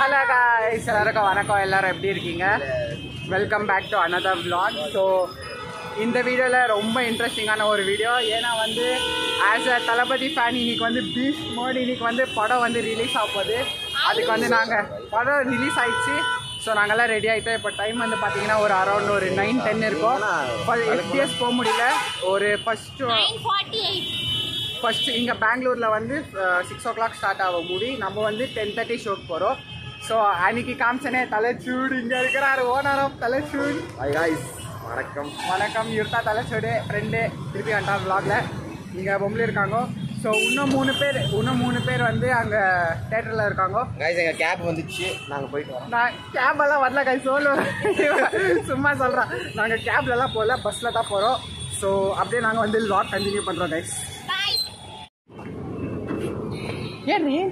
Hello guys எல்லாருக்கும் வணக்கம் எல்லாரும் எப்படி இருக்கீங்க welcome back to another vlog so இந்த வீடியோவில் ரொம்ப இன்ட்ரெஸ்டிங்கான ஒரு வீடியோ ஏன்னா வந்து ஆஸ் அ தளபதி ஃபேன் இன்னைக்கு வந்து பீஃப் மோடி இன்னைக்கு வந்து படம் வந்து ரிலீஸ் ஆக போகுது அதுக்கு வந்து நாங்கள் படம் ரிலீஸ் ஆயிடுச்சு ஸோ நாங்கள்லாம் ரெடி ஆகிட்டோம் இப்போ டைம் வந்து பார்த்தீங்கன்னா ஒரு அரௌண்ட் ஒரு நைன் டென் இருக்கும் எஃபிஎஸ் போக முடியல ஒரு ஃபஸ்ட்டு ஃபர்ஸ்ட் இங்கே பெங்களூரில் வந்து சிக்ஸ் ஓ கிளாக் ஸ்டார்ட் ஆகும் மூவி நம்ம வந்து டென் தேர்ட்டி ஷோக்கு போகிறோம் ஸோ அன்னைக்கு காமிச்சனே தலைச்சூடு இங்கே இருக்கிறாரு owner of Thalaichoodu hi guys வணக்கம் வணக்கம் யுர்த்தா தலைச்சூடு ஃப்ரெண்டு திருப்பி வந்துட்டா vlogல இங்கே பொம்பளை இருக்காங்க ஸோ இன்னும் மூணு பேர் இன்னும் மூணு பேர் வந்து அங்கே தேட்டரில் இருக்காங்க காய்ஸ் எங்கள் கேப் வந்துச்சு நாங்கள் போயிட்டு வரோம் நான் கேப் எல்லாம் வரல கை சொல்லு சும்மா சொல்கிறேன் நாங்கள் கேப்லலாம் போகல பஸ்ஸில் தான் போகிறோம் ஸோ அப்படியே நாங்கள் வந்து லாக் கண்டினியூ பண்ணுறோம் கைஸ் ஏன் நீ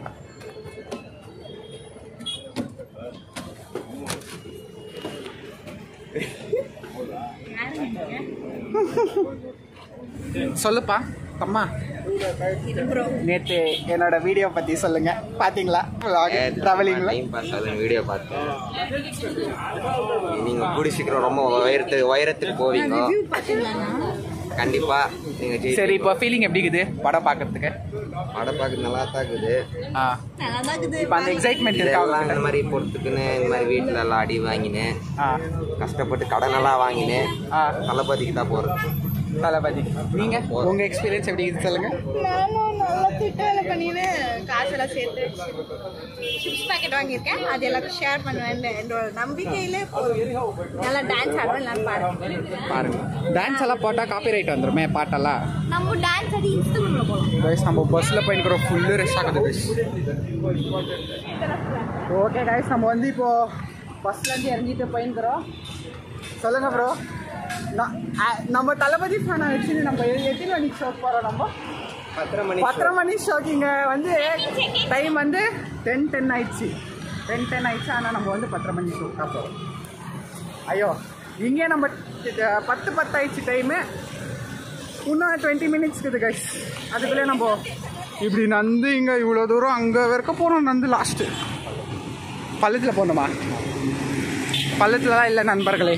சொல்லுப்பா அம்மா நேத்து என்னோட வீடியோ பத்தி சொல்லுங்க பாத்தீங்களா டிராவலிங்ல டைம் பாஸ் ஆகுது வீடியோ பார்த்தேன் நீங்கள் கூடி சீக்கிரம் ரொம்ப உயரத்து உயரத்துக்கு போவீங்க கண்டிப்பா நீங்கள் ஜெயிச்சு சரி இப்போ ஃபீலிங் எப்படி இருக்குது படம் பார்க்கறதுக்கு படம் பார்க்க நல்லா தான் இருக்குது ஆ இப்போ அந்த எக்ஸைட்மெண்ட் இருக்கா இதெல்லாம் இந்த மாதிரி பொறுத்துக்குன்னு இந்த மாதிரி வீட்டில் எல்லாம் அடி வாங்கினேன் ஆ கஷ்டப்பட்டு கடனெல்லாம் வாங்கினேன் ஆ தளபதிக்கு தான் போகிறது தளபதி நீங்க உங்க எக்ஸ்பீரியன்ஸ் எப்படி இருக்குது சொல்லுங்க நானும் நல்லா திட்டு வேலை பண்ணின்னு காசெல்லாம் சேர்த்து சிப்ஸ் பாக்கெட் வாங்கியிருக்கேன் அது எல்லாருக்கும் ஷேர் பண்ணுவேன் என்னோட நம்பிக்கையில போதும். நல்லா டான்ஸ் ஆடுவேன் நல்லா பாருங்க பாருங்க டான்ஸ் எல்லாம் போட்டா காப்பி ரைட் வந்துருமே பாட்டெல்லாம் நம்ம டான்ஸ் ஆடி இன்ஸ்டாகிராம்ல போகலாம் கைஸ் நம்ம பஸ்ஸில் போயிருக்கிறோம் ஃபுல்லு ரெஸ்ட் ஆகுது கைஸ் ஓகே கைஸ் நம்ம வந்து இப்போ பஸ்லேருந்து இறங்கிட்டு போயிருக்கிறோம் சொல்லுங்க ப்ரோ நம்ம தளபதி ஃபேன் ஆயிடுச்சு நம்ம எ- எத்தனை மணிக்கு ஷோக்கு போகிறோம் நம்ம பத்தரை மணி பத்தரை மணி ஷோக்கு இங்கே வந்து டைம் வந்து டென் டென் ஆயிடுச்சு டென் டென் ஆயிடுச்சு ஆனால் நம்ம வந்து பத்தரை மணி ஷோக்கு தான் போகிறோம் ஐயோ இங்கே நம்ம ட- பத்து பத்து ஆயிடுச்சு டைமு இன்னும் டுவெண்ட்டி மினிட்ஸ் இருக்குது கைஸ் அதுக்குள்ளே நம்ம இப்படி நந்து இங்கே இவ்வளோ தூரம் அங்கே வரைக்கும் போகிறோம் நந்து லாஸ்ட்டு பள்ளத்தில் போகணுமா பள்ளத்துலலாம் இல்லை நண்பர்களே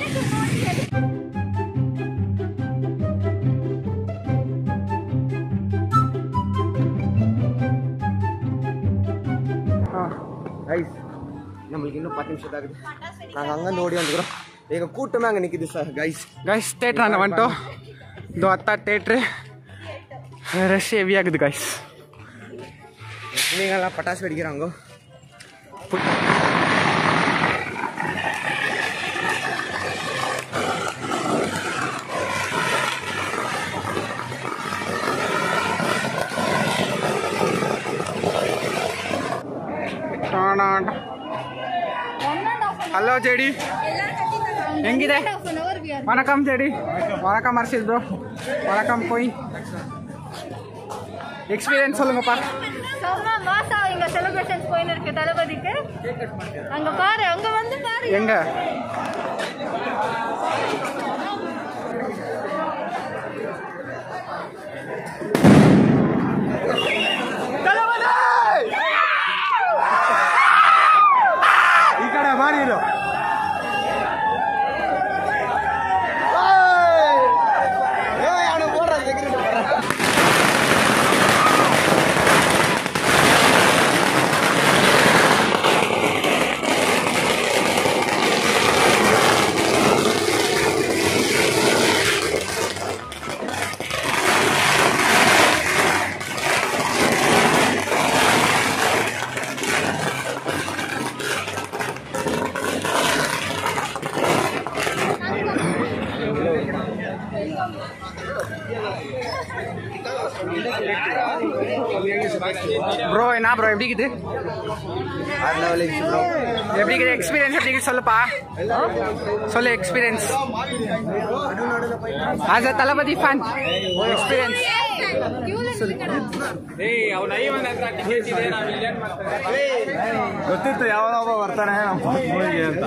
ஆ கைஸ் நம்மளுக்கு இன்னும் பத்து நிமிஷம் தான் ஆகுது நாங்கள் அங்கேருந்து ஓடி வந்துக்கிறோம் எங்கள் கூட்டமே அங்கே நிற்குது சார் கைஸ் கைஸ் தேட்டர் அந்த வந்துட்டோம் இதோ அத்தா தேட்ரு ரஷ் ஹெவியாகுது கைஸ் பிள்ளைங்கெல்லாம் பட்டாசு வெடிக்கிறாங்க ಹಲೋ ಜೆಡಿ ಹೆಂಗಿದೆ வணக்கம் ஜெடி வணக்கம் ஹர்ஷித் ப்ரோ வணக்கம் போய் எக்ஸ்பீரியன்ஸ் சொல்லுங்கப்பா செம்ம மாசம் இங்க செலிப்ரேஷன்ஸ் போயின்னு இருக்கு தளபதிக்கு அங்க பாரு அங்க வந்து பாரு எங்க ಈ ಕಡೆ ಮಾಡಿ ಇದು ப்ரோ என்ன ப்ரோ எப்படி இருக்குது வேறு லெவலுக்கு ப்ரோ எப்படி இருக்குது எக்ஸ்பீரியன்ஸ் எப்படி இருக்குது சொல்லுப்பா சொல்லு experience as a Thalapathy fan experience ಗೊತ್ತಿತ್ತು ಯಾವಾಗ ಬರ್ತಾನೆ ನಮ್ಮ ಮೂವಿಗೆ ಅಂತ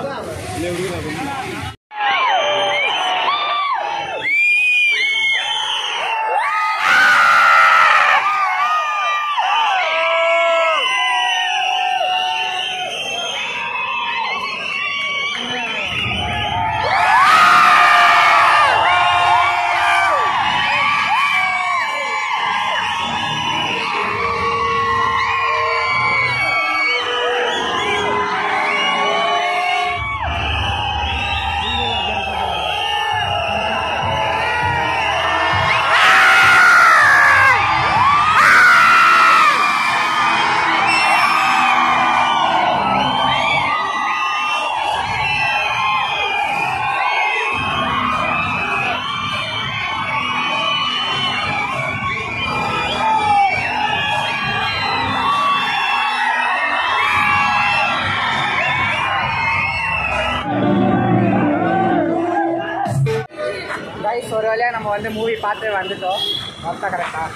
நம்ம வந்து மூவி பார்த்து வந்துட்டோம் கரெக்டாக கரெக்டாக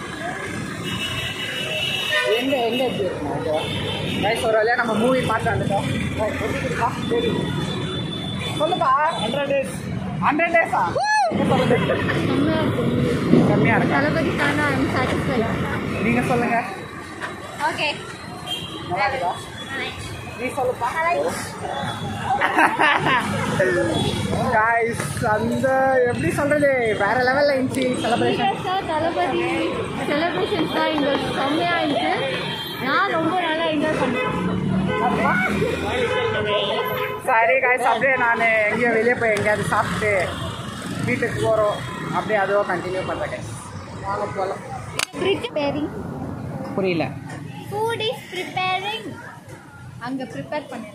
எங்கே எங்கே எப்படி இருக்கணும் ஓகே கைஸ் ஒரு வழியாக நம்ம மூவி பார்த்து வந்துட்டோம் Guys, எப்படி இருக்கா? சரி. சொல்லுப்பா ஹண்ட்ரட் டேஸ் ஹண்ட்ரட் டேஸா கம்மியாக இருக்கா தளபதி தானா ஐம் சாட்டிஸ்ஃபைட் நீங்கள் சொல்லுங்கள் ஓகே நல்லா இருக்கா நீ சொல்லுப்பா காய்ஸ் அந்த எப்படி சொல்றது வேற லெவல்ல இருந்துச்சு செலிப்ரேஷன் சார் தளபதி செலிப்ரேஷன்ஸ் தான் இங்கே செம்மையாக இருந்துச்சு நான் ரொம்ப நல்லா என்ஜாய் பண்ணேன் சரி காய்ஸ் அப்படியே நான் எங்கேயோ வெளியே போய் எங்கேயாவது சாப்பிட்டு வீட்டுக்கு போகிறோம் அப்படியே அதுவும் கண்டினியூ பண்ணுறேன் guys. வாங்க போகலாம் ப்ரிப்பேரிங் புரியல ஃபுட் இஸ் ப்ரிப்பேரிங் அங்கே ப்ரிப்பேர் பண்ணிருக்கோம்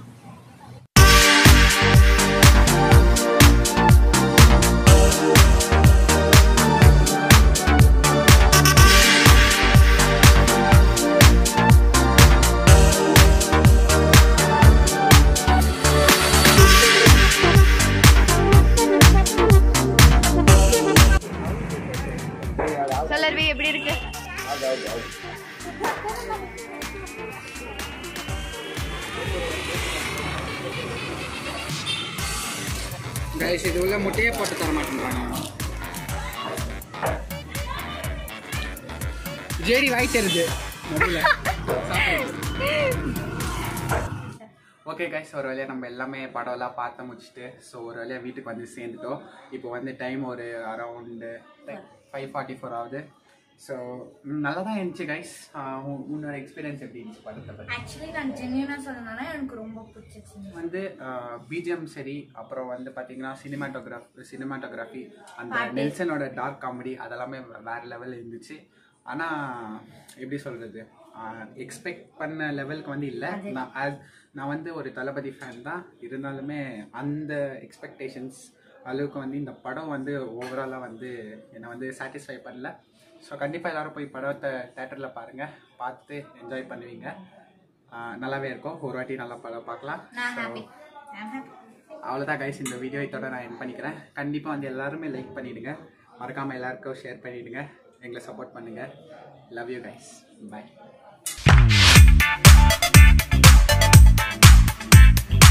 சொல்லர்வி எப்படி இருக்கு கைஸ் இது உள்ள முட்டையே போட்டு தர மாட்டேங்கிறாங்க ஜேடி வாய் தெரியுது ஓகே கைஸ் ஒரு வழியாக நம்ம எல்லாமே படம்லாம் பார்த்து முடிச்சுட்டு ஸோ ஒரு வழியாக வீட்டுக்கு வந்து சேர்ந்துட்டோம் இப்போ வந்து டைம் ஒரு அரவுண்டு ஃபைவ் ஃபார்ட்டி ஃபோர் ஆகுது ஸோ நல்லா தான் இருந்துச்சு கைஸ் உன்னோட எக்ஸ்பீரியன்ஸ் எப்படி இருந்துச்சு படத்தை பற்றி ஆக்சுவலி நான் ஜென்யூனாக சொல்லணும்னா எனக்கு ரொம்ப பிடிச்சிருச்சு வந்து பிஜிஎம் சரி அப்புறம் வந்து பார்த்தீங்கன்னா சினிமாட்டோகிராஃப் சினிமாட்டோகிராஃபி அந்த நெல்சனோட டார்க் காமெடி அதெல்லாமே வேற லெவல் இருந்துச்சு ஆனால் எப்படி சொல்கிறது எக்ஸ்பெக்ட் பண்ண லெவலுக்கு வந்து இல்லை நான் as நான் வந்து ஒரு தளபதி ஃபேன் தான் இருந்தாலுமே அந்த எக்ஸ்பெக்டேஷன்ஸ் அளவுக்கு வந்து இந்த படம் வந்து ஓவராலாக வந்து என்னை வந்து சாட்டிஸ்ஃபை பண்ணல ஸோ கண்டிப்பாக எல்லாரும் போய் படத்தை தேட்டரில் பாருங்கள் பார்த்து என்ஜாய் பண்ணுவீங்க ஆஹ் நல்லாவே இருக்கும் ஒரு வாட்டி நல்லா படம் பார்க்கலாம் நான் So, ஹாப்பி ஐம் ஹாப்பி அவ்வளோதான் கைஸ் இந்த வீடியோ இதோட நான் என் பண்ணிக்கிறேன் கண்டிப்பாக வந்து எல்லாருமே லைக் பண்ணிவிடுங்க மறக்காமல் எல்லாருக்கும் ஷேர் பண்ணிவிடுங்க எங்களை சப்போர்ட் பண்ணுங்கள் லவ் யூ கைஸ் பை